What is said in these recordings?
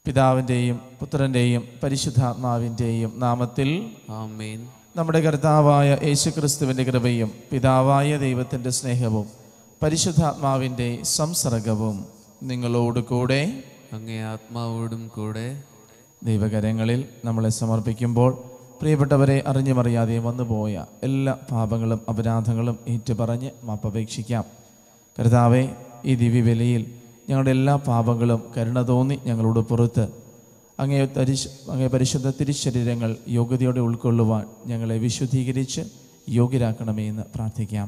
പിതാവിൻ്റെയും പുത്രൻ്റെയും പരിശുദ്ധാത്മാവിൻ്റെയും നാമത്തിൽ ആമേൻ നമ്മുടെ കർത്താവായ യേശുക്രിസ്തുവിൻ്റെ കൃപയും പിതാവായ ദൈവത്തിൻ്റെ സ്നേഹവും പരിശുദ്ധാത്മാവിൻ്റെ സംസർഗവും നിങ്ങളോട് കൂടെ അങ്ങേ ആത്മാവോടും കൂടെ ദൈവകരങ്ങളിൽ നമ്മളെ സമർപ്പിക്കുമ്പോൾ പ്രിയപ്പെട്ടവരെ അറിഞ്ഞുമറിയാതെയും വന്നുപോയ എല്ലാ പാപങ്ങളും അപരാധങ്ങളും ഏറ്റുപറഞ്ഞ് മാപ്പപേക്ഷിക്കാം കർത്താവെ ഈ ദിവ്യബലിയിൽ ഞങ്ങളുടെ എല്ലാ പാപങ്ങളും കരുണ തോന്നി ഞങ്ങളോട് പുറത്ത് അങ്ങേ തരിശ് അങ്ങേ പരിശുദ്ധ തിരുശരീരങ്ങൾ യോഗ്യതയോടെ ഉൾക്കൊള്ളുവാൻ ഞങ്ങളെ വിശുദ്ധീകരിച്ച് യോഗ്യരാക്കണമേ എന്ന് പ്രാർത്ഥിക്കാം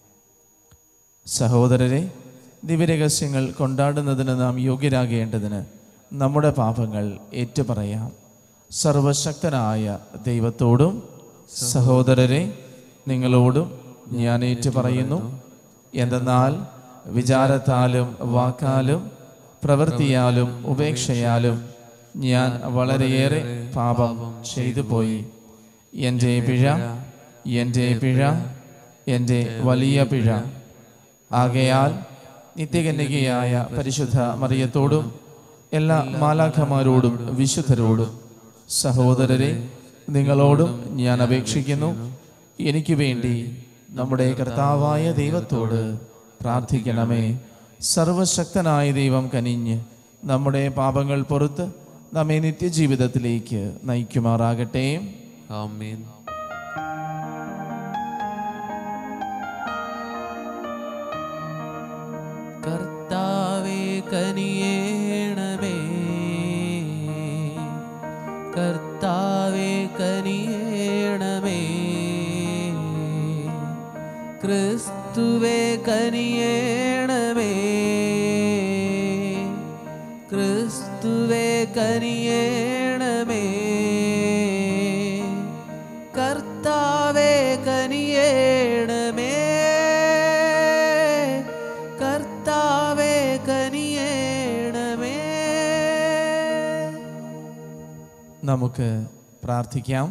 സഹോദരരെ ദിവ്യരഹസ്യങ്ങൾ കൊണ്ടാടുന്നതിന് നാം യോഗ്യരാകേണ്ടതിന് നമ്മുടെ പാപങ്ങൾ ഏറ്റുപറയാം സർവശക്തനായ ദൈവത്തോടും സഹോദരരെ നിങ്ങളോടും ഞാൻ ഏറ്റുപറയുന്നു എന്തെന്നാൽ വിചാരത്താലും വാക്കാലും പ്രവൃത്തിയാലും ഉപേക്ഷയാലും ഞാൻ വളരെയേറെ പാപം ചെയ്തു പോയി എൻ്റെ പിഴ എൻ്റെ പിഴ എൻ്റെ വലിയ പിഴ ആകയാൽ നിത്യകന്യകയായ പരിശുദ്ധ മറിയത്തോടും എല്ലാ മാലാഖമാരോടും വിശുദ്ധരോടും സഹോദരരെ നിങ്ങളോടും ഞാൻ അപേക്ഷിക്കുന്നു എനിക്ക് വേണ്ടി നമ്മുടെ കർത്താവായ ദൈവത്തോട് പ്രാർത്ഥിക്കണമേ സർവശക്തനായ ദൈവം കനിഞ്ഞ് നമ്മുടെ പാപങ്ങൾ പുറത്ത് നമ്മെ നിത്യജീവിതത്തിലേക്ക് നയിക്കുമാറാകട്ടെ ആമേൻ കർത്താവേ കനിയേണമേ കർത്താവേ കനിയേണമേ ക്രിസ്തുവേ കനിയേണമേ ക്രിസ്തുവേ കനിയേണമേ കർത്താവേ കനിയേണമേ കർത്താവേ കനിയേണമേ നമുക്ക് പ്രാർത്ഥിക്കാം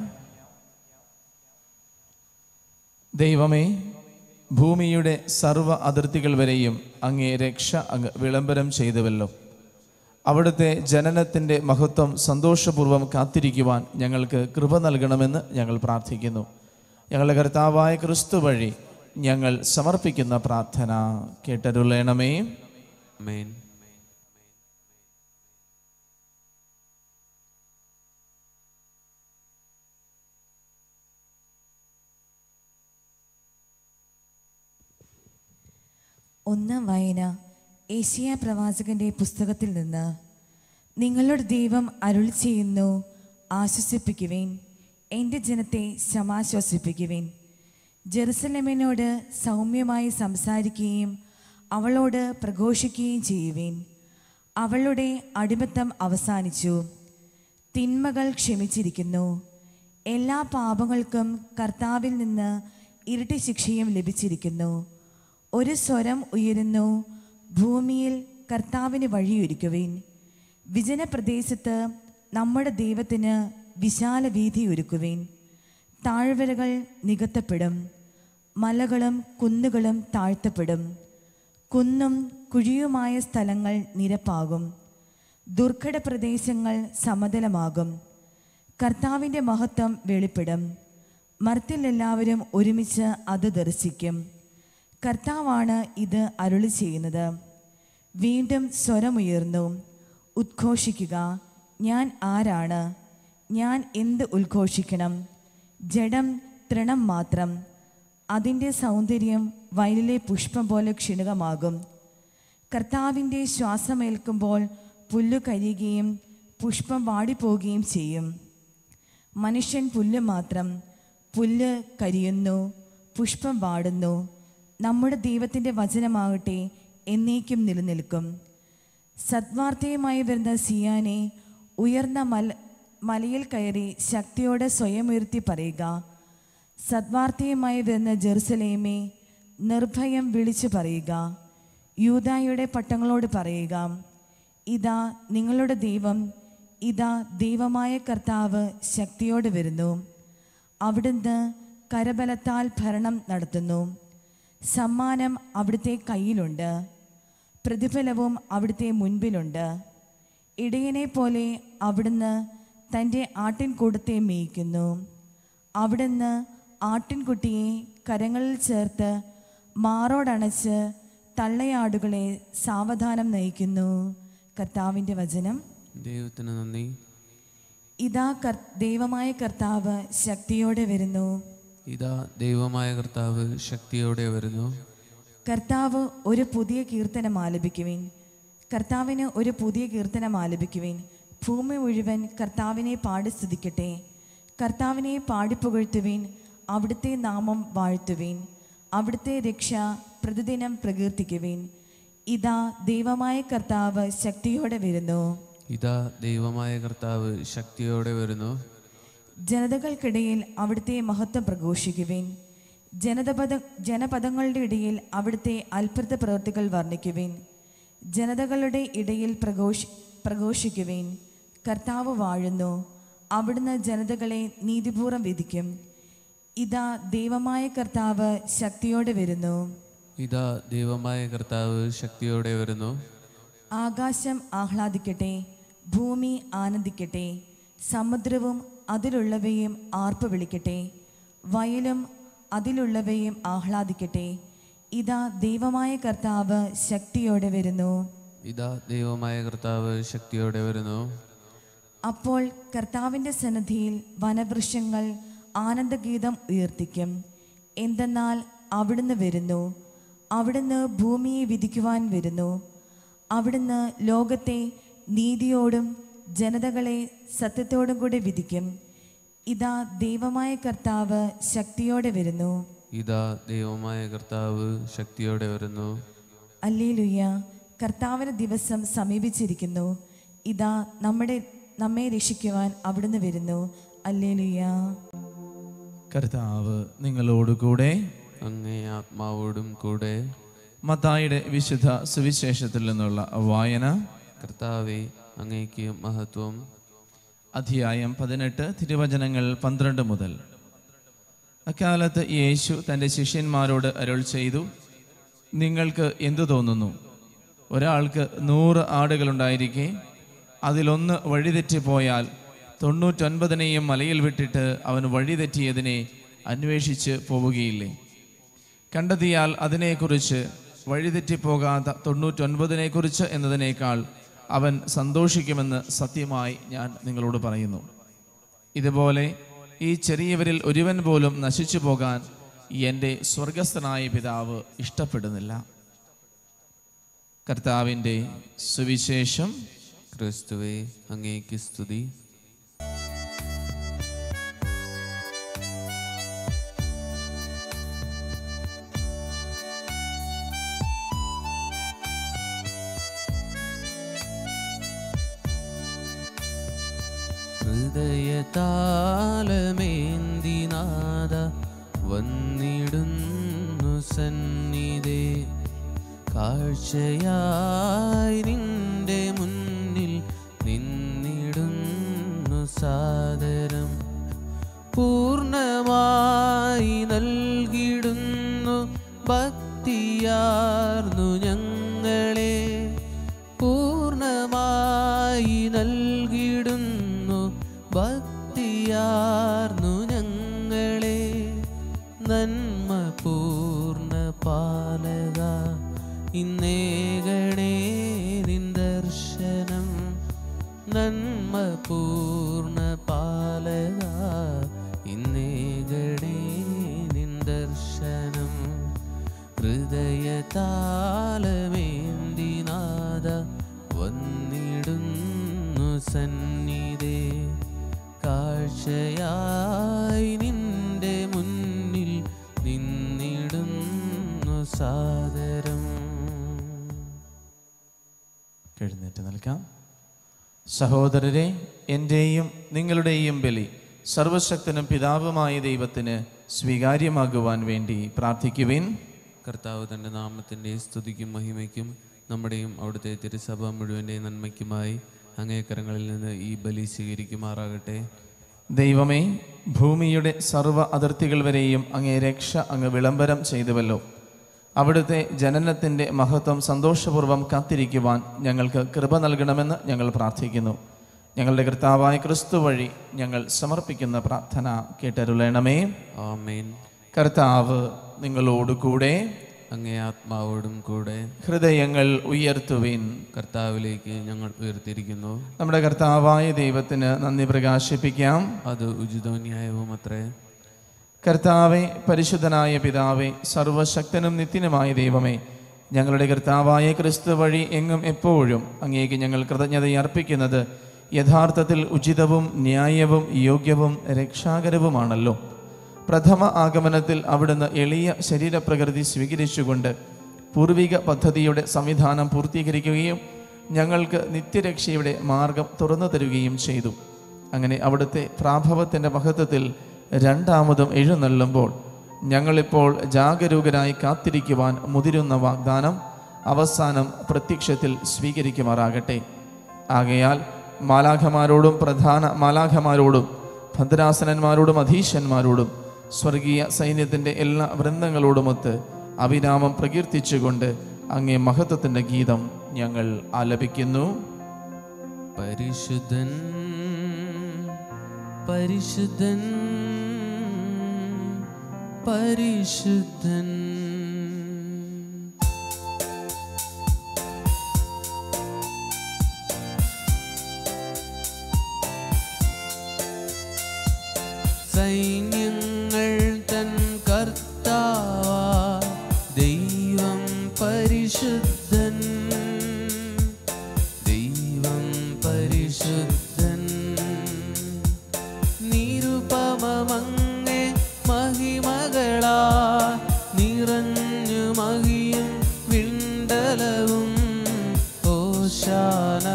ദൈവമേ ഭൂമിയുടെ സർവ്വ അതിർത്തികൾ വരെയും അങ്ങേ രക്ഷ അങ്ങ് വിളംബരം ചെയ്തുവല്ലോ അവിടുത്തെ ജനനത്തിൻ്റെ മഹത്വം സന്തോഷപൂർവ്വം കാത്തിരിക്കുവാൻ ഞങ്ങൾക്ക് കൃപ നൽകണമെന്ന് ഞങ്ങൾ പ്രാർത്ഥിക്കുന്നു ഞങ്ങളുടെ കർത്താവായ ക്രിസ്തു വഴി ഞങ്ങൾ സമർപ്പിക്കുന്ന പ്രാർത്ഥന കേട്ടരുളേണമേ ആമേൻ ഒന്നാം വായന ഏഷ്യ പ്രവാചകന്റെ പുസ്തകത്തിൽ നിന്ന് നിങ്ങളുടെ ദൈവം അരുൾ ചെയ്യുന്നു ആശ്വസിപ്പിക്കുവേൻ എൻ്റെ ജനത്തെ സമാശ്വസിപ്പിക്കുവേൻ ജെറുസലേമിനോട് സൗമ്യമായി സംസാരിക്കുകയും അവളോട് പ്രഘോഷിക്കുകയും ചെയ്യുവേൻ അവളുടെ അടിമത്തം അവസാനിച്ചു തിന്മകൾ ക്ഷമിച്ചിരിക്കുന്നു എല്ലാ പാപങ്ങൾക്കും കർത്താവിൽ നിന്ന് ഇരട്ടി ശിക്ഷയും ലഭിച്ചിരിക്കുന്നു ഒരു സ്വരം ഉയരുന്നു ഭൂമിയിൽ കർത്താവിന് വഴിയൊരുക്കുവിൻ വിജനപ്രദേശത്ത് നമ്മുടെ ദൈവത്തിന് വിശാല വീതി ഒരുക്കുവിൻ താഴ്വരകൾ നികത്തപ്പെടും മലകളും കുന്നുകളും താഴ്ത്തപ്പെടും കുന്നും കുഴിയുമായ സ്ഥലങ്ങൾ നിരപ്പാകും ദുർഘട പ്രദേശങ്ങൾ സമതലമാകും കർത്താവിൻ്റെ മഹത്വം വെളിപ്പെടും മർത്തിലെല്ലാവരും ഒരുമിച്ച് അത് ദർശിക്കും കർത്താവാണ് ഇത് അരുളി ചെയ്യുന്നത് വീണ്ടും സ്വരമുയർന്നു ഉദ്ഘോഷിക്കുക ഞാൻ ആരാണ് ഞാൻ എന്ത് ഉദ്ഘോഷിക്കണം ജഡം തൃണം മാത്രം അതിൻ്റെ സൗന്ദര്യം വയലിലെ പുഷ്പം പോലെ ക്ഷണികമാകും കർത്താവിൻ്റെ ശ്വാസമേൽക്കുമ്പോൾ പുല്ലു കരിയുകയും പുഷ്പം വാടിപ്പോവുകയും ചെയ്യും മനുഷ്യൻ പുല്ല് മാത്രം പുല്ല് കരിയുന്നു പുഷ്പം വാടുന്നു നമ്മുടെ ദൈവത്തിൻ്റെ വചനമാകട്ടെ എന്നേക്കും നിലനിൽക്കും സദ്വാർത്തയുമായി വരുന്ന സിയാനെ ഉയർന്ന മല മലയിൽ കയറി ശക്തിയോടെ സ്വയം ഉയർത്തി പറയുക സദ്വാർത്തയുമായി വരുന്ന ജെറുസലേമേ നിർഭയം വിളിച്ചു പറയുക യൂതായുടെ പട്ടങ്ങളോട് പറയുക ഇതാ നിങ്ങളുടെ ദൈവം ഇതാ ദൈവമായ കർത്താവ് ശക്തിയോടെ വരുന്നു അവിടുന്ന് കരബലത്താൽ ഭരണം നടത്തുന്നു സമ്മാനം അവിടുത്തെ കയ്യിലുണ്ട് പ്രതിഫലവും അവിടുത്തെ മുൻപിലുണ്ട് ഇടയനെ പോലെ അവിടുന്ന് തൻ്റെ ആട്ടിൻകൂടത്തെ മേയ്ക്കുന്നു അവിടുന്ന് ആട്ടിൻകുട്ടിയെ കരങ്ങളിൽ ചേർത്ത് മാറോടണച്ച് തള്ളയാടുകളെ സാവധാനം നയിക്കുന്നു കർത്താവിൻ്റെ വചനം ദൈവത്തിന് നന്ദി ഇതാ കർ ദൈവമായ കർത്താവ് ശക്തിയോടെ വരുന്നു ഇതാ ദൈവമായ കർത്താവ് ശക്തിയോടെ വരുന്നു കർത്താവ് ഒരു പുതിയ കീർത്തനം ആലപിക്കുവിൻ കർത്താവിന് ഒരു പുതിയ കീർത്തനം ആലപിക്കുവിൻ ഭൂമി മുഴുവൻ കർത്താവിനെ പാടി സ്തുതിക്കട്ടെ കർത്താവിനെ പാടിപ്പുകഴ്ത്തുവിൻ അവിടുത്തെ നാമം വാഴ്ത്തുവിൻ അവിടുത്തെ രക്ഷ പ്രതിദിനം പ്രകീർത്തിക്കുവിൻ ഇതാ ദൈവമായ കർത്താവ് ശക്തിയോടെ വരുന്നു ഇതാ ദൈവമായ കർത്താവ് ശക്തിയോടെ വരുന്നു ജനതകൾക്കിടയിൽ അവിടുത്തെ മഹത്വം പ്രഘോഷിക്കുവിൻ ജനതപദ ജനപദങ്ങളുടെ ഇടയിൽ അവിടുത്തെ അത്ഭുത പ്രവൃത്തികൾ വർണ്ണിക്കുവിൻ ജനതകളുടെ ഇടയിൽ പ്രഘോഷ് പ്രഘോഷിക്കുവിൻ കർത്താവ് വാഴുന്നു അവിടുന്ന് ജനതകളെ നീതിപൂർവ്വം വിധിക്കും ഇതാ ദൈവമായ കർത്താവ് ശക്തിയോടെ വരുന്നു ഇതാ ദൈവമായ കർത്താവ് ശക്തിയോടെ വരുന്നു ആകാശം ആഹ്ലാദിക്കട്ടെ ഭൂമി ആനന്ദിക്കട്ടെ സമുദ്രവും അതിലുള്ളവയും ആർപ്പ് വിളിക്കട്ടെ വയലും അതിലുള്ളവയും ആഹ്ലാദിക്കട്ടെ ഇതാ ദൈവമായ കർത്താവ് ശക്തിയോടെ വരുന്നു ഇതാ ദൈവമായ കർത്താവ് ശക്തിയോടെ വരുന്നു അപ്പോൾ കർത്താവിൻ്റെ സന്നിധിയിൽ വനവൃക്ഷങ്ങൾ ആനന്ദഗീതം ഉയർത്തിക്കും എന്തെന്നാൽ അവിടുന്ന് വരുന്നു അവിടുന്ന് ഭൂമിയെ വിധിക്കുവാൻ വരുന്നു അവിടുന്ന് ലോകത്തെ നീതിയോടും ജനതകളെ സത്യത്തോടും കൂടെ വിധിക്കും ഇതാ ദൈവമായ കർത്താവ് ശക്തിയോടെ വരുന്നു ഇതാ ദൈവമായ കർത്താവ് ശക്തിയോടെ വരുന്നു അല്ലേലുയ്യ കർത്താവിന് ദിവസം സമീപിച്ചിരിക്കുന്നു ഇതാ നമ്മുടെ നമ്മെ രക്ഷിക്കുവാൻ അവിടുന്ന് വരുന്നു അല്ലേലുയ്യ കർത്താവ് നിങ്ങളോടുകൂടെ അങ്ങേ ആത്മാവോടും കൂടെ മത്തായിയുടെ വിശുദ്ധ സുവിശേഷത്തിൽ നിന്നുള്ള വായന കർത്താവെ അങ്ങേക്ക് മഹത്വം അധ്യായം പതിനെട്ട് തിരുവചനങ്ങൾ പന്ത്രണ്ട് മുതൽ അക്കാലത്ത് യേശു തൻ്റെ ശിഷ്യന്മാരോട് അരുൾ ചെയ്തു നിങ്ങൾക്ക് എന്തു തോന്നുന്നു ഒരാൾക്ക് നൂറ് ആടുകളുണ്ടായിരിക്കെ അതിലൊന്ന് വഴിതെറ്റിപ്പോയാൽ തൊണ്ണൂറ്റൊൻപതിനെയും മലയിൽ വിട്ടിട്ട് അവൻ വഴിതെറ്റിയതിനെ അന്വേഷിച്ച് പോവുകയില്ലേ കണ്ടെത്തിയാൽ അതിനെക്കുറിച്ച് വഴിതെറ്റിപ്പോകാത്ത തൊണ്ണൂറ്റൊൻപതിനെക്കുറിച്ച് എന്നതിനേക്കാൾ അവൻ സന്തോഷിക്കുമെന്ന് സത്യമായി ഞാൻ നിങ്ങളോട് പറയുന്നു ഇതുപോലെ ഈ ചെറിയവരിൽ ഒരുവൻ പോലും നശിച്ചു പോകാൻ എൻ്റെ സ്വർഗസ്ഥനായ പിതാവ് ഇഷ്ടപ്പെടുന്നില്ല കർത്താവിൻ്റെ സുവിശേഷം ക്രിസ്തുവെ അങ്ങേക്ക് സ്തുതി ഹൃദയതാലമേന്തിനാഥ വന്നിടുന്നു സന്നിധേ കാഴ്ചയായി നിന്റെ മുന്നിൽ നിന്നിടുന്നു സാദരം പൂർണ്ണമായി നൽകിടുന്നു ഭക്തിയാർന്നു ഞങ്ങളെ പൂർണ്ണമായി നൽകിടുന്നു ഭക്തിയാർന്നു ഞങ്ങളെ നന്മ പൂർണ്ണ പാലക ഇന്നേകണേ നിൻ ദർശനം നന്മ പൂർണ്ണ പാലക ഇന്നേകണേ നിൻ ദർശനം ഹൃദയതാലമേന്തിനാഥ വന്നിടുന്നു സന്നിധേ കാഴ്ചയായി നിന്റെ മുന്നിൽ നിന്നിടുന്നു സാദരം എഴുന്നേറ്റ് നിൽക്കാം സഹോദരരെ എൻ്റെയും നിങ്ങളുടെയും ബലി സർവശക്തനും പിതാവുമായ ദൈവത്തിന് സ്വീകാര്യമാകുവാൻ വേണ്ടി പ്രാർത്ഥിക്കുവിൻ കർത്താവ് തൻ്റെ നാമത്തിൻ്റെ സ്തുതിക്കും മഹിമയ്ക്കും നമ്മുടെയും അവിടുത്തെ തിരുസഭ മുഴുവൻ്റെ നന്മയ്ക്കുമായി അങ്ങേക്കരങ്ങളിൽ നിന്ന് ഈ ബലി സ്വീകരിക്കുമാറാകട്ടെ ദൈവമേ ഭൂമിയുടെ സർവ്വ അതിർത്തികൾ വരെയും അങ്ങേ രക്ഷ അങ്ങ് വിളംബരം ചെയ്തുവല്ലോ അവിടുത്തെ ജനനത്തിൻ്റെ മഹത്വം സന്തോഷപൂർവ്വം കാത്തിരിക്കുവാൻ ഞങ്ങൾക്ക് കൃപ നൽകണമെന്ന് ഞങ്ങൾ പ്രാർത്ഥിക്കുന്നു ഞങ്ങളുടെ കർത്താവായ ക്രിസ്തു വഴി ഞങ്ങൾ സമർപ്പിക്കുന്ന പ്രാർത്ഥന കേട്ടരുളണമേ ആമേൻ കർത്താവ് നിങ്ങളോട് കൂടെ അങ്ങേ ആത്മാവോടും കൂടെ ഹൃദയങ്ങൾ ഉയർത്തുവിൻ കർത്താവിലേക്ക് ഞങ്ങൾ ഉയർത്തിയിരിക്കുന്നു നമ്മുടെ കർത്താവായ ദൈവത്തിന് നന്ദി പ്രകാശിപ്പിക്കാം അത് ഉചിതവും ന്യായവും അത്രേ കർത്താവെ പരിശുദ്ധനായ പിതാവെ സർവശക്തനും നിത്യനുമായ ദൈവമേ ഞങ്ങളുടെ കർത്താവായ ക്രിസ്തു വഴി എങ്ങും എപ്പോഴും അങ്ങേക്ക് ഞങ്ങൾ കൃതജ്ഞത അർപ്പിക്കുന്നത് യഥാർത്ഥത്തിൽ ഉചിതവും ന്യായവും യോഗ്യവും രക്ഷാകരവുമാണല്ലോ പ്രഥമ ആഗമനത്തിൽ അവിടുന്ന് എളിയ ശരീരപ്രകൃതി സ്വീകരിച്ചുകൊണ്ട് പൂർവിക പദ്ധതിയുടെ സംവിധാനം പൂർത്തീകരിക്കുകയും ഞങ്ങൾക്ക് നിത്യരക്ഷയുടെ മാർഗം തുറന്നു തരുകയും ചെയ്തു അങ്ങനെ അവിടുത്തെ പ്രാഭവത്തിൻ്റെ മഹത്വത്തിൽ രണ്ടാമതും എഴുന്നള്ളുമ്പോൾ ഞങ്ങളിപ്പോൾ ജാഗരൂകരായി കാത്തിരിക്കുവാൻ മുതിരുന്ന വാഗ്ദാനം അവസാനം പ്രത്യക്ഷത്തിൽ സ്വീകരിക്കുമാറാകട്ടെ ആകയാൽ മാലാഖമാരോടും പ്രധാന മാലാഖമാരോടും ഭദ്രാസനന്മാരോടും അധീശന്മാരോടും സ്വർഗീയ സൈന്യത്തിൻ്റെ എല്ലാ വൃന്ദങ്ങളോടുമൊത്ത് അവിരാമം പ്രകീർത്തിച്ചുകൊണ്ട് അങ്ങേ മഹത്വത്തിൻ്റെ ഗീതം ഞങ്ങൾ ആലപിക്കുന്നു പരിശുദ്ധൻ പരിശുദ്ധൻ പരിശുദ്ധൻ സൈന്യങ്ങൾ തൻ കർത്താവ ദൈവം പരിശുദ്ധൻ ദൈവം പരിശുദ്ധൻ നിരുപമങ്ങെ മഹിമകളാ നിറഞ്ഞു മഹിയും വിണ്ടലവും ഓശാന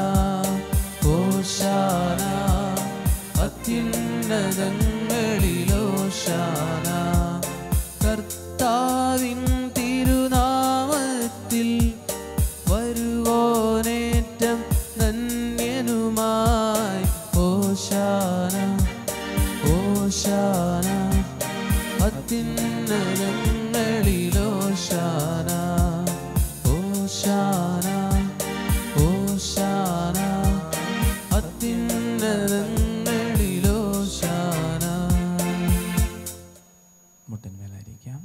ഓശാന അത്യുന്നതങ്ങളിലോശാന കർത്താവിൻ തിരുനാമത്തിൽ വരുവോനേറ്റം ധന്യനുമായി ഓശാന ഓശാന അത്യുന്നതങ്ങളിലോശാന ഓശാന ഓശാന അത്യുന്നതങ്ങളിലോശാന മുട്ടന്മേലായിരിക്കാം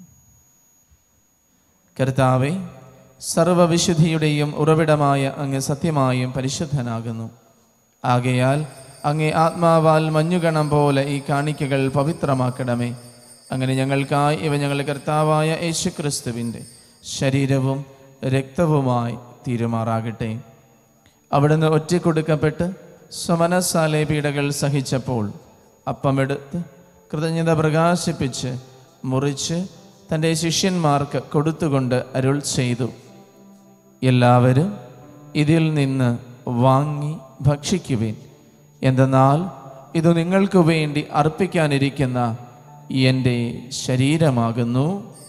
കർത്താവെ സർവവിശുദ്ധിയുടെയും ഉറവിടമായ അങ്ങ് സത്യമായും പരിശുദ്ധനാകുന്നു ആകയാൽ അങ്ങേ ആത്മാവാൽ മഞ്ഞുകണം പോലെ ഈ കാണിക്കകൾ പവിത്രമാക്കണമേ അങ്ങനെ ഞങ്ങൾക്കായി ഇവ ഞങ്ങളുടെ കർത്താവായ യേശുക്രിസ്തുവിൻ്റെ ശരീരവും രക്തവുമായി തീരുമാറാകട്ടെ അവിടുന്ന് ഒറ്റക്കൊടുക്കപ്പെട്ട് സ്വമനസാലെ പീഡകൾ സഹിച്ചപ്പോൾ അപ്പമെടുത്ത് കൃതജ്ഞത പ്രകാശിപ്പിച്ച് മുറിച്ച് തൻ്റെ ശിഷ്യന്മാർക്ക് കൊടുത്തുകൊണ്ട് അരുൾ ചെയ്തു എല്ലാവരും ഇതിൽ നിന്ന് വാങ്ങി ഭക്ഷിക്കുവിൻ എന്തെന്നാൽ ഇത് നിങ്ങൾക്ക് വേണ്ടി അർപ്പിക്കാനിരിക്കുന്ന എൻ്റെ ശരീരമാകുന്നു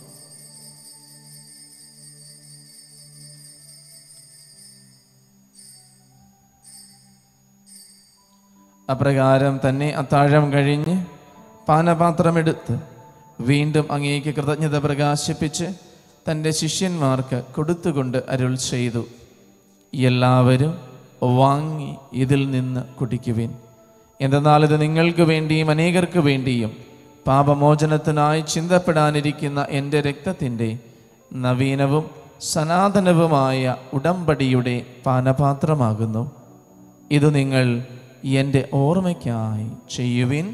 അപ്രകാരം തന്നെ അത്താഴം കഴിഞ്ഞ് പാനപാത്രമെടുത്ത് വീണ്ടും അങ്ങേക്ക് കൃതജ്ഞത പ്രകാശിപ്പിച്ച് തൻ്റെ ശിഷ്യന്മാർക്ക് കൊടുത്തുകൊണ്ട് അരുൾ ചെയ്തു എല്ലാവരും വാങ്ങി ഇതിൽ നിന്ന് കുടിക്കുവിൻ എന്തെന്നാൽ ഇത് നിങ്ങൾക്ക് വേണ്ടിയും അനേകർക്ക് വേണ്ടിയും പാപമോചനത്തിനായി ചിന്തപ്പെടാനിരിക്കുന്ന എൻ്റെ രക്തത്തിൻ്റെ നവീനവും സനാതനവുമായ ഉടമ്പടിയുടെ പാനപാത്രമാകുന്നു ഇത് നിങ്ങൾ എൻ്റെ ഓർമ്മയ്ക്കായി ചെയ്യുവിൻ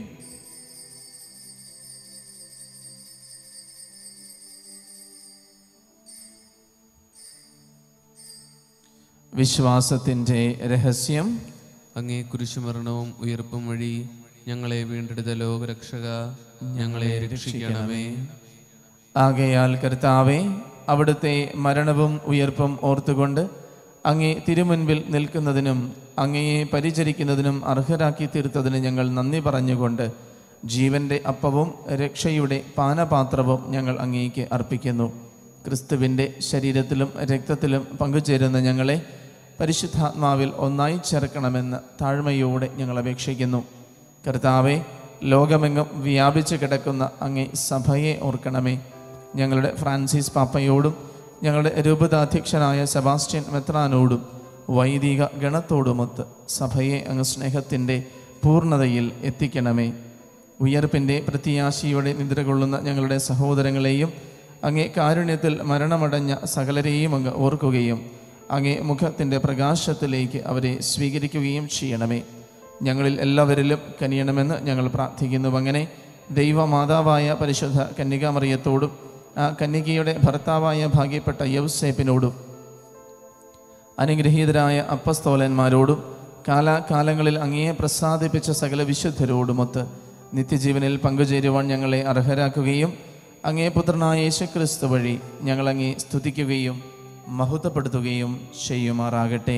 വിശ്വാസത്തിൻ്റെ രഹസ്യം അങ്ങേ കുരിശുമരണവും ഉയർപ്പും വഴി ഞങ്ങളെ വീണ്ടെടുത്ത ലോകരക്ഷക ഞങ്ങളെ രക്ഷിക്കണമേ ആകയാൽ കർത്താവെ അവിടുത്തെ മരണവും ഉയർപ്പും ഓർത്തുകൊണ്ട് അങ്ങേ തിരുമുൻപിൽ നിൽക്കുന്നതിനും അങ്ങയെ പരിചരിക്കുന്നതിനും അർഹരാക്കി തീർത്തതിന് ഞങ്ങൾ നന്ദി പറഞ്ഞുകൊണ്ട് ജീവന്റെ അപ്പവും രക്ഷയുടെ പാനപാത്രവും ഞങ്ങൾ അങ്ങേക്ക് അർപ്പിക്കുന്നു ക്രിസ്തുവിൻ്റെ ശരീരത്തിലും രക്തത്തിലും പങ്കുചേരുന്ന ഞങ്ങളെ പരിശുദ്ധാത്മാവിൽ ഒന്നായി ചേർക്കണമെന്ന് താഴ്മയോടെ ഞങ്ങൾ അപേക്ഷിക്കുന്നു കർത്താവെ ലോകമെങ്ങും വ്യാപിച്ചു കിടക്കുന്ന അങ്ങേ സഭയെ ഓർക്കണമേ ഞങ്ങളുടെ ഫ്രാൻസിസ് പാപ്പയോടും ഞങ്ങളുടെ രൂപതാധ്യക്ഷനായ സെബാസ്റ്റ്യൻ മെത്രാനോടും വൈദിക ഗണത്തോടുമൊത്ത് സഭയെ അങ്ങ് സ്നേഹത്തിൻ്റെ പൂർണ്ണതയിൽ എത്തിക്കണമേ ഉയർപ്പിൻ്റെ പ്രത്യാശയോടെ നിദ്രകൊള്ളുന്ന ഞങ്ങളുടെ സഹോദരങ്ങളെയും അങ്ങേ കാരുണ്യത്തിൽ മരണമടഞ്ഞ സകലരെയും അങ്ങ് ഓർക്കുകയും അങ്ങേ മുഖത്തിൻ്റെ പ്രകാശത്തിലേക്ക് അവരെ സ്വീകരിക്കുകയും ചെയ്യണമേ ഞങ്ങളിൽ എല്ലാവരിലും കനിയണമെന്ന് ഞങ്ങൾ പ്രാർത്ഥിക്കുന്നു അങ്ങനെ ദൈവമാതാവായ പരിശുദ്ധ കന്യകാമറിയത്തോടും ആ കന്യകയുടെ ഭർത്താവായ ഭാഗ്യപ്പെട്ട യൗസേപ്പിനോടും അനുഗ്രഹീതരായ അപ്പസ്തോലന്മാരോടും കാലാകാലങ്ങളിൽ അങ്ങയെ പ്രസാദിപ്പിച്ച സകല വിശുദ്ധരോടുമൊത്ത് നിത്യജീവനിൽ പങ്കുചേരുവാൻ ഞങ്ങളെ അർഹരാക്കുകയും അങ്ങേ പുത്രനായ യേശുക്രിസ്തു വഴി ഞങ്ങളങ്ങേ സ്തുതിക്കുകയും മഹത്വപ്പെടുത്തുകയും ചെയ്യുമാറാകട്ടെ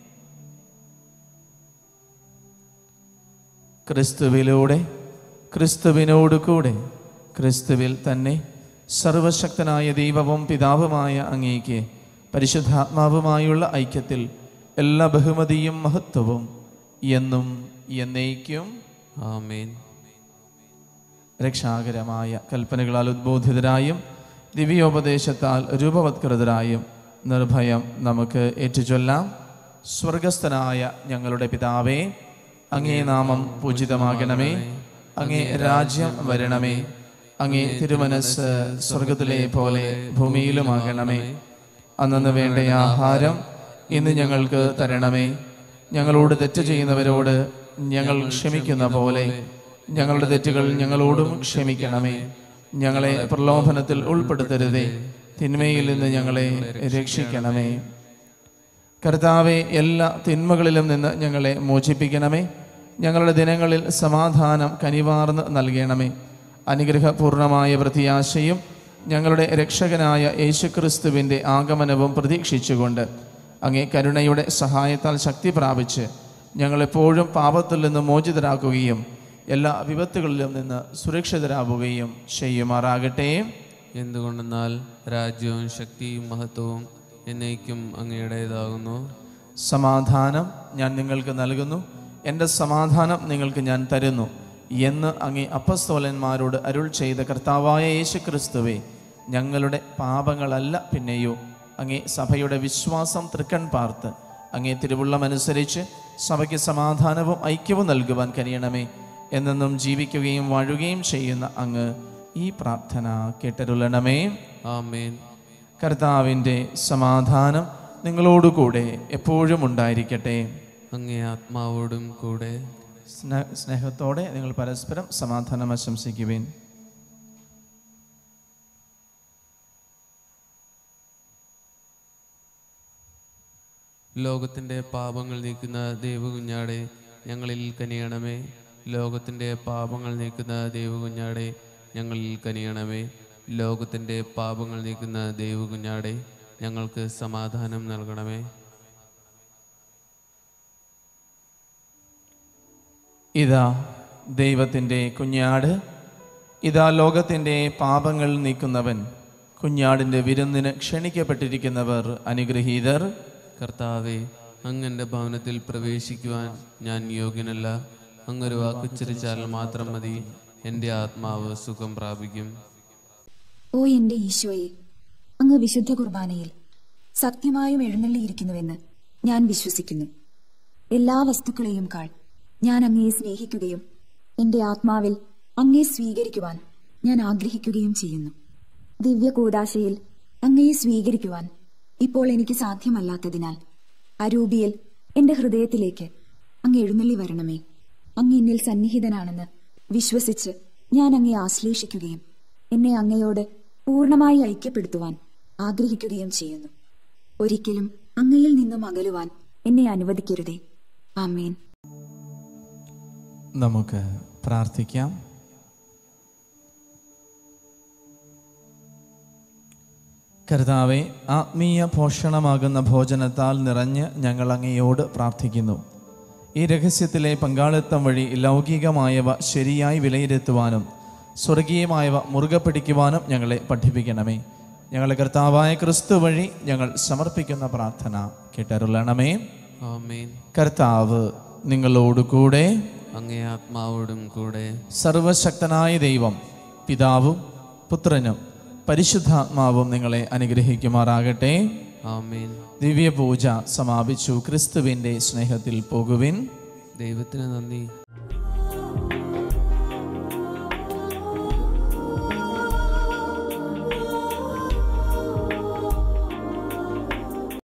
ക്രിസ്തുവിലൂടെ ക്രിസ്തുവിനോട് കൂടെ ക്രിസ്തുവിൽ തന്നെ സർവശക്തനായ ദൈവവും പിതാവുമായ അങ്ങേക്ക് പരിശുദ്ധാത്മാവുമായുള്ള ഐക്യത്തിൽ എല്ലാ ബഹുമതിയും മഹത്വവും എന്നും എന്നേക്കും ആമേൻ രക്ഷാകരമായ കൽപ്പനകളാൽ ഉദ്ബോധിതരായും ദിവ്യോപദേശത്താൽ രൂപവത്കൃതരായും നിർഭയം നമുക്ക് ഏറ്റുചൊല്ലാം സ്വർഗസ്ഥനായ ഞങ്ങളുടെ പിതാവേ അങ്ങേ നാമം പൂജിതമാകണമേ അങ്ങേ രാജ്യം വരണമേ അങ്ങേ തിരുമനസ് സ്വർഗത്തിലെ പോലെ ഭൂമിയിലുമാകണമേ അന്നു വേണ്ട ആഹാരം ഇന്ന് ഞങ്ങൾക്ക് തരണമേ ഞങ്ങളോട് തെറ്റ് ചെയ്യുന്നവരോട് ഞങ്ങൾ ക്ഷമിക്കുന്ന പോലെ ഞങ്ങളുടെ തെറ്റുകൾ ഞങ്ങളോടും ക്ഷമിക്കണമേ ഞങ്ങളെ പ്രലോഭനത്തിൽ ഉൾപ്പെടുത്തരുതേ തിന്മയിൽ നിന്ന് ഞങ്ങളെ രക്ഷിക്കണമേ കർത്താവെ എല്ലാ തിന്മകളിലും നിന്ന് ഞങ്ങളെ മോചിപ്പിക്കണമേ ഞങ്ങളുടെ ദിനങ്ങളിൽ സമാധാനം കനിവാർന്ന് നൽകണമേ അനുഗ്രഹപൂർണമായ പ്രത്യാശയും ഞങ്ങളുടെ രക്ഷകനായ യേശുക്രിസ്തുവിൻ്റെ ആഗമനവും പ്രതീക്ഷിച്ചുകൊണ്ട് അങ്ങേ കരുണയുടെ സഹായത്താൽ ശക്തി പ്രാപിച്ച് ഞങ്ങളെപ്പോഴും പാപത്തിൽ നിന്ന് മോചിതരാക്കുകയും എല്ലാ വിപത്തുകളിലും നിന്ന് സുരക്ഷിതരാവുകയും ചെയ്യുമാറാകട്ടെ എന്തുകൊണ്ടെന്നാൽ രാജ്യവും ശക്തിയും മഹത്വവും എന്നേക്കും അങ്ങയുടേതാകുന്നു സമാധാനം ഞാൻ നിങ്ങൾക്ക് നൽകുന്നു എൻ്റെ സമാധാനം നിങ്ങൾക്ക് ഞാൻ തരുന്നു എന്ന് അങ്ങേ അപ്പസ്തോലന്മാരോട് അരുൾ ചെയ്ത കർത്താവായ യേശു ക്രിസ്തുവെ ഞങ്ങളുടെ പാപങ്ങളല്ല പിന്നെയോ അങ്ങേ സഭയുടെ വിശ്വാസം തൃക്കൺ പാർത്ത് അങ്ങേ തിരുവുള്ളമനുസരിച്ച് സഭയ്ക്ക് സമാധാനവും ഐക്യവും നൽകുവാൻ കഴിയണമേ എന്നെന്നും ജീവിക്കുകയും വാഴുകയും ചെയ്യുന്ന അങ്ങ് ഈ പ്രാർത്ഥന കേട്ടരുളണമേ ആമേൻ കർത്താവിൻ്റെ സമാധാനം നിങ്ങളോടുകൂടെ എപ്പോഴും ഉണ്ടായിരിക്കട്ടെ അങ്ങേ ആത്മാവോടും കൂടെ സ്നേ സ്നേഹത്തോടെ നിങ്ങൾ പരസ്പരം സമാധാനം ആശംസിക്കുവേൻ ലോകത്തിൻ്റെ പാപങ്ങൾ നീക്കുന്ന ദൈവകുഞ്ഞാടെ ഞങ്ങളിൽ കനിയണമേ ലോകത്തിൻ്റെ പാപങ്ങൾ നീക്കുന്ന ദൈവകുഞ്ഞാടെ ഞങ്ങളിൽ കനിയണമേ ലോകത്തിൻ്റെ പാപങ്ങൾ നീക്കുന്ന ദൈവകുഞ്ഞാടെ ഞങ്ങൾക്ക് സമാധാനം നൽകണമേ ഇതാ ദൈവത്തിൻ്റെ കുഞ്ഞാട് ഇതാ ലോകത്തിൻ്റെ പാപങ്ങൾ നീക്കുന്നവൻ കുഞ്ഞാടിൻ്റെ വിരുന്നിന് ക്ഷണിക്കപ്പെട്ടിരിക്കുന്നവർ അനുഗ്രഹീതർ കർത്താവെ അങ്ങൻ്റെ ഭവനത്തിൽ പ്രവേശിക്കുവാൻ ഞാൻ യോഗ്യനല്ല അങ്ങൊരു വാക്കുച്ചരിച്ചാൽ മാത്രം മതി എൻ്റെ ആത്മാവ് സുഖം പ്രാപിക്കും ഓ എന്റെ ഈശോയെ അങ്ങ് വിശുദ്ധ കുർബാനയിൽ സത്യമായും എഴുന്നള്ളിയിരിക്കുന്നുവെന്ന് ഞാൻ വിശ്വസിക്കുന്നു എല്ലാ വസ്തുക്കളെയും കാൾ ഞാൻ അങ്ങയെ സ്നേഹിക്കുകയും എന്റെ ആത്മാവിൽ അങ്ങയെ സ്വീകരിക്കുവാൻ ഞാൻ ആഗ്രഹിക്കുകയും ചെയ്യുന്നു ദിവ്യ കൂടാശയിൽ അങ്ങയെ സ്വീകരിക്കുവാൻ ഇപ്പോൾ എനിക്ക് സാധ്യമല്ലാത്തതിനാൽ അരൂപിയിൽ എന്റെ ഹൃദയത്തിലേക്ക് അങ്ങ് എഴുന്നള്ളി വരണമേ അങ്ങ് എന്നിൽ സന്നിഹിതനാണെന്ന് വിശ്വസിച്ച് ഞാൻ അങ്ങയെ ആശ്ലേഷിക്കുകയും എന്നെ അങ്ങയോട് പൂർണ്ണമായി ഐക്യപ്പെടുത്തുവാൻ ആഗ്രഹിക്കുകയും ചെയ്യുന്നു ഒരിക്കലും അങ്ങയിൽ നിന്നും അകലുവാൻ എന്നെ അനുവദിക്കരുതേ ആമേൻ നമുക്ക് പ്രാർത്ഥിക്കാം കർത്താവെ ആത്മീയ പോഷണമാകുന്ന ഭോജനത്താൽ നിറഞ്ഞ് ഞങ്ങൾ അങ്ങയോട് പ്രാർത്ഥിക്കുന്നു ഈ രഹസ്യത്തിലെ പങ്കാളിത്തം വഴി ലൗകികമായവ ശരിയായി വിലയിരുത്തുവാനും സ്വർഗീയമായവ മുറുകെ പിടിക്കുവാനും ഞങ്ങളെ പഠിപ്പിക്കണമേ ഞങ്ങളുടെ കർത്താവായ ക്രിസ്തു വഴി ഞങ്ങൾ സമർപ്പിക്കുന്ന പ്രാർത്ഥന കേട്ടരുളണമേ ആമേൻ കർത്താവ് നിങ്ങളോടുകൂടെ അങ്ങേ ആത്മാവോടും കൂടെ സർവശക്തനായ ദൈവം പിതാവും പുത്രനും പരിശുദ്ധാത്മാവും നിങ്ങളെ അനുഗ്രഹിക്കുമാറാകട്ടെ ആമേൻ ദിവ്യപൂജ സമാപിച്ചു ക്രിസ്തുവിൻ്റെ സ്നേഹത്തിൽ പോകുവിൻ ദൈവത്തിന് നന്ദി